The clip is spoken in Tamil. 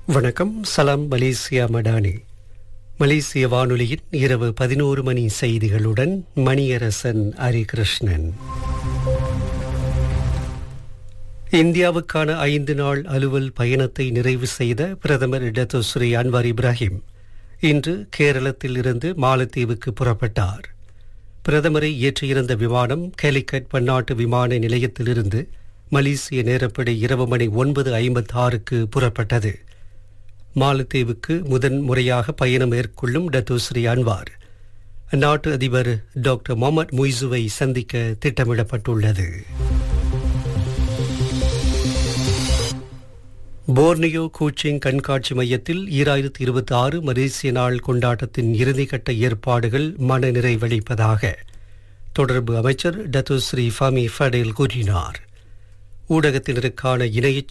வணக்கம் சலாம் மலேசியா மடானி மலேசிய வானொலியின் இரவு பதினோரு மணி செய்திகளுடன் மணியரசன் ஹரிகிருஷ்ணன் இந்தியாவுக்கான ஐந்து நாள் அலுவல் பயணத்தை நிறைவு செய்த பிரதமர் டத்தோஸ்ரீ அன்வார் இப்ராஹிம் இன்று கேரளத்தில் இருந்து மாலத்தீவுக்கு புறப்பட்டார் பிரதமரை ஏற்றியிருந்த விமானம் கேலிக்கட் பன்னாட்டு விமான நிலையத்திலிருந்து மலேசிய நேரப்படி இரவு மணி ஒன்பது ஐம்பத்தி ஆறுக்கு புறப்பட்டது மாலத்தீவுக்கு முதன் முறையாக பயணம் மேற்கொள்ளும் டத்தோஸ்ரீ அன்வார் அந்நாட்டு அதிபர் டாக்டர் முகமது முய்சுவை சந்திக்க திட்டமிடப்பட்டுள்ளது போர்னியோ கோச்சிங் கண்காட்சி மையத்தில் ஈராயிரத்தி இருபத்தி ஆறு மலேசிய நாள் கொண்டாட்டத்தின் இறுதிக்கட்ட ஏற்பாடுகள் மன நிறைவளிப்பதாக தொடர்பு அமைச்சர் டத்துஸ்ரீ ஃபமி ஃபடேல் கூறினார் ஊடகத்தினருக்கான இணைய